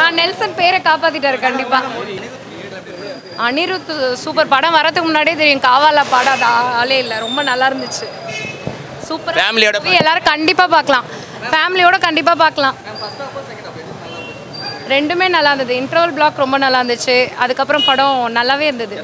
ஆ Nelson பேரை காப்பாத்திட்டாரு கண்டிப்பா Anirudh super படம் வரதுக்கு முன்னாடியே தெரியும் காவாலா பாடாத ஆளே இல்லை ரொம்ப நல்லா இருந்துச்சு சூப்பர் Family-யோட எல்லாரும் கண்டிப்பா பார்க்கலாம் ஃபேமிலியோட கண்டிப்பா பார்க்கலாம் ரெண்டுமே நல்லா இருந்தது இன்டர்வல் பிளாக் ரொம்ப நல்லா இருந்துச்சு அதுக்கப்புறம் படம் நல்லாவே இருந்தது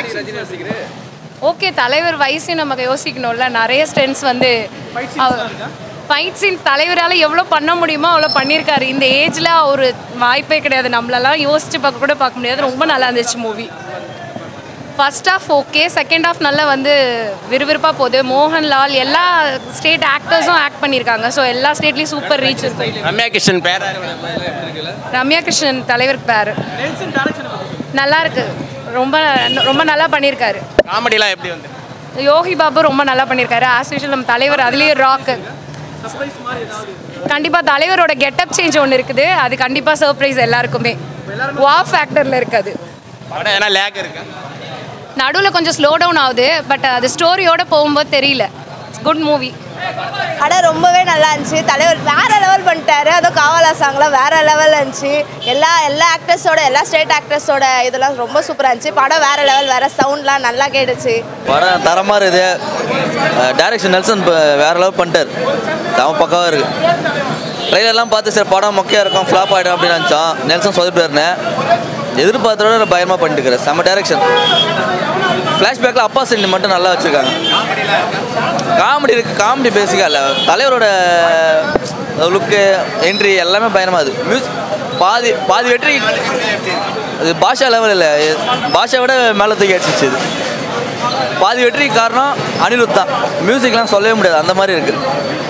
ஓகே தலைவர் வயசு நமக்கு யோசிக்கணும்ல நிறைய ஸ்ட்ரென்த்ஸ் வந்து ஃபைட் சீன்ஸ் தலைவரால் எவ்வளோ பண்ண முடியுமோ அவ்வளோ பண்ணியிருக்காரு இந்த ஏஜில் ஒரு வாய்ப்பே கிடையாது நம்மளெல்லாம் யோசிச்சு பார்க்க கூட பார்க்க முடியாது ரொம்ப நல்லா இருந்துச்சு movie first half okay second half நல்லா வந்து விறுவிறுப்பாக போகுது மோகன்லால் எல்லா ஸ்டேட் ஆக்டர்ஸும் ஆக்ட் பண்ணியிருக்காங்க ஸோ எல்லா ஸ்டேட்லேயும் சூப்பர் ரீச் இருக்கு ரம்யா கிருஷ்ணன் பேர் ரம்யா கிருஷ்ணன் தலைவருக்கு பேர் நல்லா இருக்கு ரொம்ப ரொம்ப நல்லா பண்ணியிருக்காரு காமெடிலாம் எப்படி வந்து யோகி பாபு ரொம்ப நல்லா பண்ணியிருக்காரு ஆஸ் யூஷுவல் நம்ம தலைவர் அதுலேயே ராக்கு கண்டிப்பாக தலைவரோட கெட்டப் சேஞ்ச் ஒன்று இருக்குது அது கண்டிப்பாக சர்ப்ரைஸ் எல்லாருக்குமே வா ஃபேக்டரில் இருக்காது படம் ஏன்னா லேக் இருக்கு நடுவில் கொஞ்சம் ஸ்லோ டவுன் ஆகுது பட் அது ஸ்டோரியோட போகும்போது தெரியல குட் மூவி படம் ரொம்பவே நல்லா இருந்துச்சு தலைவர் வேற லெவல் பண்ணிட்டாரு அதுவும் காவாலா சாங்லாம் வேற லெவலில் இருந்துச்சு எல்லா எல்லா ஆக்டர்ஸோட எல்லா ஸ்டேட் ஆக்டர்ஸோட இதெல்லாம் ரொம்ப சூப்பராக இருந்துச்சு படம் வேற லெவல் வேற சவுண்ட்லாம் நல்லா கேட்டுச்சு படம் தரமாக இருக்குது டைரக்ஷன் நெல்சன் இப்போ வேறு லெவல் பண்ணிட்டார் அவன் பக்காவாக இருக்குது ட்ரெயிலர்லாம் பார்த்து சரி படம் மொக்கையாக இருக்கும் ஃப்ளாப் ஆகிடும் அப்படின்னு நினச்சோம் நெல்சன் சொதப்பிட்டாருன்னு எதிர்பார்த்தோட பயமாக பண்ணிட்டு செம்ம டைரக்ஷன் ஃப்ளாஷ்பேக்கில் அப்பா சென்டி மட்டும் நல்லா வச்சுருக்காங்க காமெடி இருக்குது காமெடி பேசிக்காக இல்லை தலைவரோட லுக்கு என்ட்ரி எல்லாமே பயணமாக அது மியூசிக் பாதி பாதி வெற்றி அது பாஷா லெவல் இல்லை பாஷா விட மேலே தூக்கி அடிச்சிச்சு இது பாதி வெற்றிக்கு காரணம் அனிருத் தான் மியூசிக்லாம் சொல்லவே முடியாது அந்த மாதிரி இருக்குது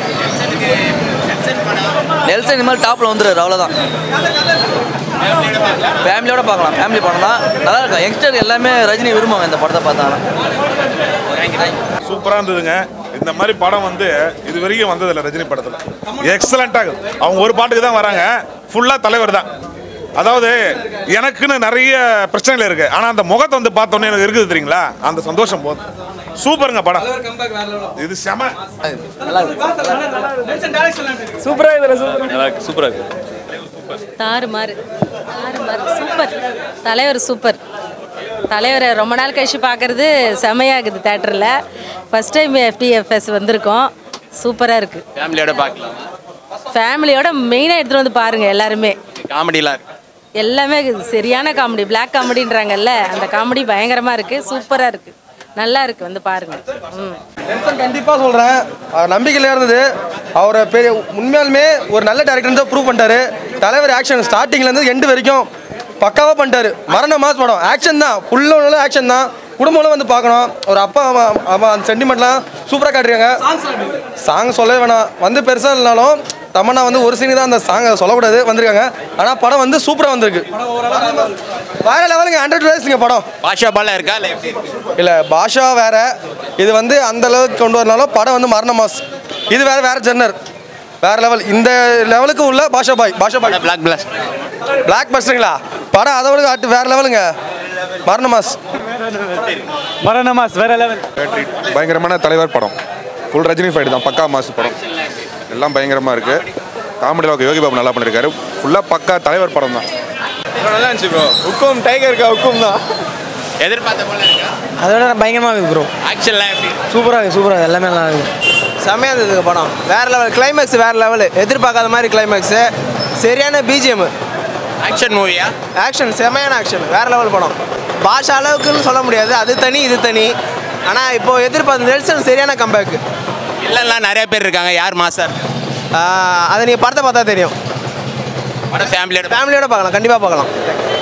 நெல்சன் இனிமேல் டாப்பில் வந்துடுறாரு அவ்வளோதான் ஃபேமிலியோட பார்க்கலாம் ஃபேமிலி படம் தான் நல்லா இருக்கும் யங்ஸ்டர் எல்லாமே ரஜினி விரும்புவாங்க இந்த படத்தை பார்த்தாங்கன்னா சூப்பராக இருந்ததுங்க இந்த மாதிரி படம் வந்து இது வரைக்கும் வந்ததில்லை ரஜினி படத்தில் எக்ஸலண்ட்டாக அவங்க ஒரு பாட்டுக்கு தான் வராங்க ஃபுல்லாக தலைவர் தான் அதாவது எனக்குன்னு நிறைய பிரச்சனைகள் இருக்கு ஆனால் அந்த முகத்தை வந்து பார்த்தோன்னே எனக்கு இருக்குது தெரியுங்களா அந்த சந்தோஷம் போதும் சூப்பருங்க படம் இது செம தாறுமாறு தாறுமாறு சூப்பர் தலைவர் சூப்பர் தலைவரை ரொம்ப நாள் கழிச்சு பார்க்குறது செமையாகுது தேட்டரில் ஃபஸ்ட் டைம் எஃப்டிஎஃப்எஸ் வந்திருக்கோம் சூப்பராக இருக்குது ஃபேமிலியோட பார்க்கலாம் ஃபேமிலியோட மெயினாக எடுத்துகிட்டு வந்து பாருங்கள் எல்லாருமே காமெடிலாம் இருக்கு எல்லாமே இது சரியான காமெடி Black காமெடின்றாங்கல்ல அந்த காமெடி பயங்கரமாக இருக்குது சூப்பராக இருக்குது நல்லா இருக்குது வந்து பாருங்கள் ம் நெல்சன் கண்டிப்பாக சொல்கிறேன் அவர் நம்பிக்கையில் இருந்தது அவரை பெரிய உண்மையாலுமே ஒரு நல்ல டேரக்டர் தான் ப்ரூவ் பண்ணிட்டாரு தலைவர் ஆக்ஷன் ஸ்டார்டிங்லேருந்து எண்டு வரைக்கும் பக்காவாக பண்ணிட்டாரு மரண மாஸ் படம் ஆக்ஷன் தான் ஃபுல்லாக ஆக்ஷன் தான் குடும்பம்லாம் வந்து பார்க்கணும் ஒரு அப்பா அவன் அவன் அந்த சென்டிமெண்ட்லாம் சூப்பராக காட்டுறாங்க சாங் சொல்லவே வேணாம் வந்து பெருசாக இல்லைனாலும் தமன்னா வந்து ஒரு சீனு தான் அந்த சாங்கை சொல்லக்கூடாது வந்திருக்காங்க ஆனால் படம் வந்து சூப்பராக வந்திருக்கு வேற லெவலுங்க ஹண்ட்ரட் டேஸ்ங்க படம் பாஷா பாலாம் இருக்கா இல்லை எப்படி இருக்கு இல்லை பாஷா வேற இது வந்து அந்த அளவுக்கு கொண்டு வரனாலும் படம் வந்து மரண மாஸ் இது வேற வேற ஜெர்னர் வேற லெவல் இந்த லெவலுக்கு உள்ள பாஷா பாய் பாஷா பாய் பிளாக் பிளாக் பிளாக் பஸ்டருங்களா படம் அதை விட காட்டு வேற லெவலுங்க மரண மாஸ் பயங்கரமான தலைவர் படம் ஃபுல் ரஜினி ஃபைட் தான் பக்கா மாசு படம் எல்லாம் பயங்கரமாக இருக்குது காமெடியில் யோகி பாபு நல்லா பண்ணியிருக்காரு ஃபுல்லாக பக்கா தலைவர் படம் தான் நல்லா இருந்துச்சு ப்ரோ ஹுக்கும் டைகருக்கா ஹுக்கும் தான் எதிர்பார்த்த போல இருக்கா அதோட பயங்கரமாக இருக்குது ப்ரோ ஆக்ஷன்லாம் எப்படி இருக்கு? சூப்பராக இருக்குது சூப்பராக இருக்குது எல்லாமே நல்லா இருக்குது செம்மையாக இருந்தது படம் வேற லெவல் கிளைமேக்ஸ் வேற லெவல் எதிர்பார்க்காத மாதிரி கிளைமேக்ஸு சரியான பிஜிஎம் ஆக்ஷன் மூவியா ஆக்ஷன் செமையான ஆக்ஷன் வேற லெவல் படம் பாஷா அளவுக்குன்னு சொல்ல முடியாது அது தனி இது தனி ஆனால் இப்போ எதிர்பார்த்த நெல்சன் சரியான கம்பேக் இல்லைலாம் நிறைய பேர் இருக்காங்க யார் மாசா இருக்கு அதை நீங்கள் படத்தை பார்த்தா தெரியும் படம் ஃபேமிலியோட ஃபேமிலியோட பார்க்கலாம் கண்டிப்பாக பார்க்கலாம்